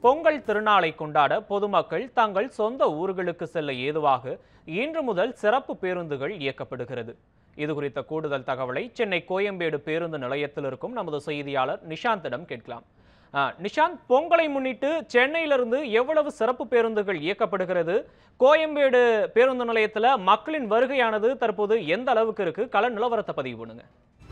பொங்கல் திருநாளை கொண்டாட பொதுமக்கள் தங்கள் சொந்த ஊர்களுக்கு செல்ல ஏதுவாக இன்று முதல் சிறப்பு பேருந்துகள் இயக்கப்படுகிறது இது குறித்த கூடுதல் தகவலை சென்னை கோயம்பேடு பேருந்து நிலையத்தில் இருக்கும் நமது செய்தியாளர் நிஷாந்திடம் கேட்கலாம் ஆ, நிஷாந்த் பொங்கலை முன்னிட்டு சென்னையிலிருந்து எவ்வளவு சிறப்பு பேருந்துகள் இயக்கப்படுகிறது கோயம்பேடு பேருந்து நிலையத்தில் மக்களின் வருகையானது தற்போது எந்த அளவுக்கு இருக்கு கள நிலவரத்தை பதிவு பண்ணுங்க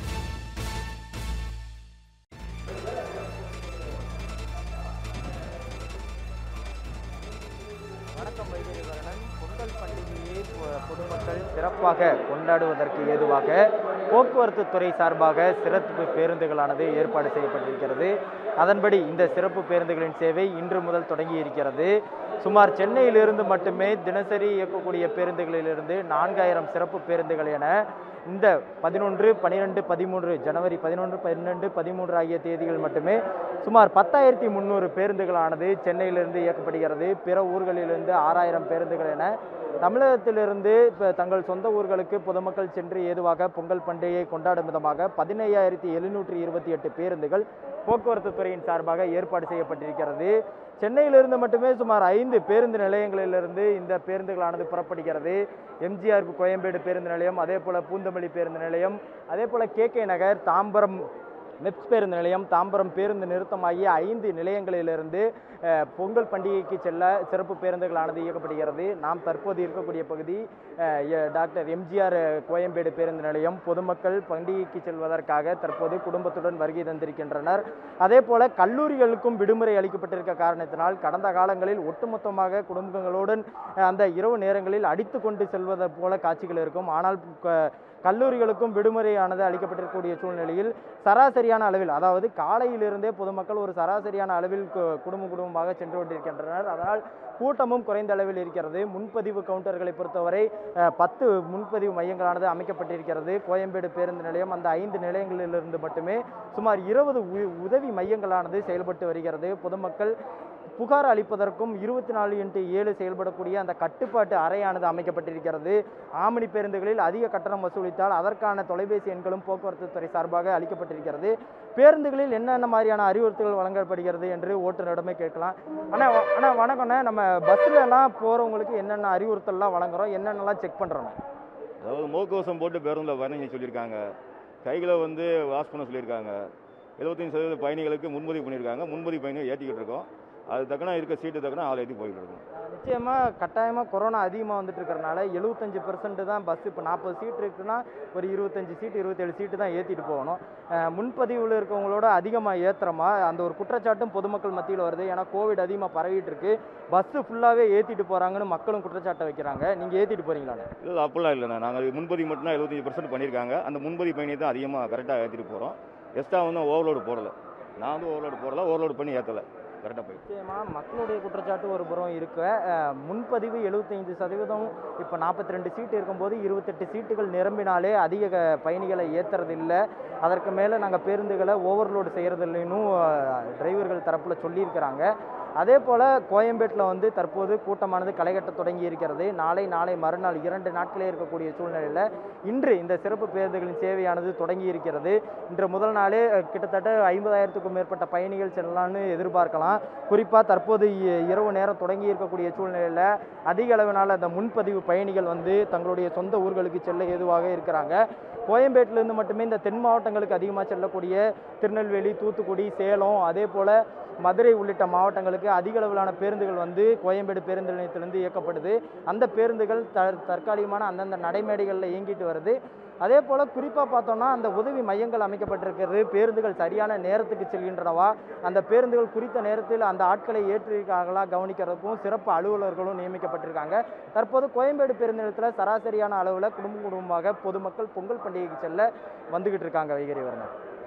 வணக்கம் வைகரிவரணன் பொங்கல் பண்டிகையை பொ- பொதுமக்கள் சிறப்பாக கொண்டாடுவதற்கு ஏதுவாக போக்குவரத்து துறை சார்பாக சிறப்பு பேருந்துகளானது ஏற்பாடு செய்யப்பட்டிருக்கிறது அதன்படி இந்த சிறப்பு பேருந்துகளின் சேவை இன்று முதல் தொடங்கி இருக்கிறது சுமார் சென்னையிலிருந்து மட்டுமே தினசரி இயக்கக்கூடிய பேருந்துகளிலிருந்து நான்காயிரம் சிறப்பு பேருந்துகள் என இந்த பதினொன்று பன்னிரெண்டு பதிமூன்று ஜனவரி பதினொன்று பன்னெண்டு பதிமூன்று ஆகிய தேதிகள் மட்டுமே சுமார் பத்தாயிரத்தி முந்நூறு பேருந்துகளானது சென்னையிலிருந்து இயக்கப்படுகிறது பிற ஊர்களிலிருந்து ஆறாயிரம் பேருந்துகள் என தமிழகத்திலிருந்து இப்ப தங்கள் சொந்த ஊர்களுக்கு பொதுமக்கள் சென்று ஏதுவாக பொங்கல் பண்டிகையை கொண்டாடும் விதமாக பதினையாயிரத்தி எழுநூற்றி இருபத்தி எட்டு பேருந்துகள் போக்குவரத்து துறையின் சார்பாக ஏற்பாடு செய்யப்பட்டிருக்கிறது சென்னையிலிருந்து மட்டுமே சுமார் ஐந்து பேருந்து நிலையங்களிலிருந்து இந்த பேருந்துகளானது புறப்படுகிறது எம்ஜிஆர் கோயம்பேடு பேருந்து நிலையம் அதே போல பூந்தமல்லி பேருந்து நிலையம் அதே போல K K Nagar Tambaram MEPZ பேருந்து நிலையம் தாம்பரம் பேருந்து நிறுத்தம் ஆகிய ஐந்து நிலையங்களிலிருந்து அஹ், பொங்கல் பண்டிகைக்கு செல்ல சிறப்பு பேருந்துகளானது இயக்கப்படுகிறது நாம் தற்போது இருக்கக்கூடிய பகுதி அஹ், எ- டாக்டர் எம்ஜிஆர் கோயம்பேடு பேருந்து நிலையம் பொதுமக்கள் பண்டிகைக்கு செல்வதற்காக தற்போது குடும்பத்துடன் வருகை தந்திருக்கின்றனர் அதே போல கல்லூரிகளுக்கும் விடுமுறை அளிக்கப்பட்டிருக்க காரணத்தினால் கடந்த காலங்களில் ஒட்டுமொத்தமாக குடும்பங்களுடன் அஹ், அந்த இரவு நேரங்களில் அடித்து கொண்டு செல்வதை போல காட்சிகள் இருக்கும் ஆனால் க- கல்லூரிகளுக்கும் விடுமுறையானது அளிக்கப்பட்டிருக்கக்கூடிய சூழ்நிலையில் சராசரியான அளவில் அதாவது காலையிலிருந்தே பொதுமக்கள் ஒரு சராசரியான அளவில் கு- குடும்பம் குடும்பமாக சென்று கொண்டிருக்கின்றனர் அதனால் கூட்டமும் குறைந்த அளவில் இருக்கிறது முன்பதிவு கவுண்டர்களை பொறுத்தவரை அஹ், பத்து முன்பதிவு மையங்களானது அமைக்கப்பட்டிருக்கிறது கோயம்பேடு பேருந்து நிலையம் அந்த ஐந்து நிலையங்களிலிருந்து மட்டுமே சுமார் இருபது உதவி மையங்களானது செயல்பட்டு வருகிறது பொதுமக்கள் புகார் அளிப்பதற்கும் இருபத்தி நாலு இன்ட்டு ஏழு செயல்படக்கூடிய அந்த கட்டுப்பாட்டு அறையானது அமைக்கப்பட்டிருக்கிறது ஆமணி பேருந்துகளில் அதிக கட்டணம் வசூலித்தால் அதற்கான தொலைபேசி எண்களும் போக்குவரத்து துறை சார்பாக அளிக்கப்பட்டிருக்கிறது பேருந்துகளில் என்னென்ன மாதிரியான அறிவுறுத்தல்கள் வழங்கப்படுகிறது என்று ஓட்டுநரிடமே கேட்கலாம் ஆனால் ஆனால் வணக்கம்ண்ணே நம்ம பஸ்ஸில் எல்லாம் போகிறவங்களுக்கு என்னென்ன அறிவுறுத்தல்லாம் வழங்குறோம் என்னென்னலாம் செக் பண்ணுறோம் அதாவது முகக்கவசம் போட்டு பேருந்தில் பயணிங்க சொல்லியிருக்காங்க கைகளை வந்து வாஷ் பண்ண சொல்லியிருக்காங்க எழுபத்தஞ்சு சதவீத பயணிகளுக்கு முன்பதிவு பண்ணியிருக்காங்க முன்பதிவு பயணிகள் ஏற்றிக்கிட்டு இருக்கோம் அது தக்கன இருக்க சீட்டு தக்கன ஆள் ஏற்றி போய்கிட்டு இருக்கோம் நிச்சயமாக கட்டாயமாக கொரோனா அதிகமாக வந்துட்டு இருக்கிறனால எழுபத்தஞ்சு பெர்சன்ட் தான் பஸ் இப்போ நாற்பது சீட் இருக்குன்னா ஒரு இருபத்தஞ்சு சீட்டு இருபத்தேழு சீட்டு தான் ஏற்றிட்டு போகணும் அஹ் முன்பதிவில் இருக்கவங்களோட அதிகமாக ஏற்றுறமா அந்த ஒரு குற்றச்சாட்டும் பொதுமக்கள் மத்தியில் வருது ஏன்னா கோவிட் அதிகமாக பரவிட்டு இருக்கு பஸ்ஸு ஃபுல்லாகவே ஏற்றிட்டு போகிறாங்கன்னு மக்களும் குற்றச்சாட்டை வைக்கிறாங்க நீங்கள் ஏற்றிட்டு போகிறீங்களாண்ணே இல்லை அப்படிலாம் இல்லைண்ணா நாங்கள் முன்பதிவு மட்டும் தான் எழுபத்தஞ்சு பர்சன்ட் பண்ணியிருக்காங்க அந்த முன்பதிவு பயணியை தான் அதிகமாக கரெக்டாக ஏற்றிட்டு போகிறோம் எக்ஸ்ட்ரா வந்து ஓவர்லோடு போடலை நான் வந்து ஓவர்லோடு போடல ஓவர்லோடு பண்ணி ஏற்றலை கரெக்டாக போய் நிச்சயமாக மக்களுடைய குற்றச்சாட்டு ஒரு புறம் இருக்க அஹ், முன்பதிவு எழுபத்தைந்து சதவீதம் இப்போ நாற்பத்தி ரெண்டு சீட்டு இருக்கும்போது இருபத்தெட்டு சீட்டுகள் நிரம்பினாலே அதிக க- பயணிகளை ஏற்றுறது இல்லை அதற்கு மேலே நாங்கள் பேருந்துகளை ஓவர்லோடு செய்கிறது இல்லைன்னு டிரைவர்கள் தரப்பில் சொல்லியிருக்கிறாங்க அதே போல் கோயம்பேட்டில் வந்து தற்போது கூட்டமானது களைகட்ட தொடங்கி இருக்கிறது நாளை நாளை மறுநாள் இரண்டு நாட்களே இருக்கக்கூடிய சூழ்நிலையில் இன்று இந்த சிறப்பு பேருந்துகளின் சேவையானது தொடங்கி இருக்கிறது இன்று முதல் நாளே அஹ், கிட்டத்தட்ட ஐம்பதாயிரத்துக்கும் மேற்பட்ட பயணிகள் செல்லலாம்னு எதிர்பார்க்கலாம் குறிப்பாக தற்போது இ- இரவு நேரம் தொடங்கி இருக்கக்கூடிய சூழ்நிலையில் அதிக அளவினால் அந்த முன்பதிவு பயணிகள் வந்து தங்களுடைய சொந்த ஊர்களுக்கு செல்ல ஏதுவாக இருக்கிறாங்க கோயம்பேட்டிலேருந்து மட்டுமே இந்த தென் மாவட்டங்களுக்கு அதிகமாக செல்லக்கூடிய திருநெல்வேலி தூத்துக்குடி சேலம் அதே போல் மதுரை உள்ளிட்ட மாவட்டங்களுக்கு அதிக அளவிலான பேருந்துகள் வந்து கோயம்பேடு பேருந்து நிலையத்திலிருந்து இயக்கப்படுது அந்த பேருந்துகள் த தற்காலிகமான அந்தந்த நடைமேடைகளில் இயங்கிட்டு வருது அதே போல் குறிப்பாக பார்த்தோம்னா அந்த உதவி மையங்கள் அமைக்கப்பட்டிருக்கிறது பேருந்துகள் சரியான நேரத்துக்கு செல்கின்றனவா அந்த பேருந்துகள் குறித்த நேரத்தில் அந்த ஆட்களை ஏற்றிருக்காங்களா கவனிக்கிறதுக்கும் சிறப்பு அலுவலர்களும் நியமிக்கப்பட்டிருக்காங்க தற்போது கோயம்பேடு பேருந்து நிலையத்தில் சராசரியான அளவில் குடும்ப குடும்பமாக பொதுமக்கள் பொங்கல் பண்டிகைக்கு செல்ல வந்துகிட்டு இருக்காங்க வைகரி வர்ணன்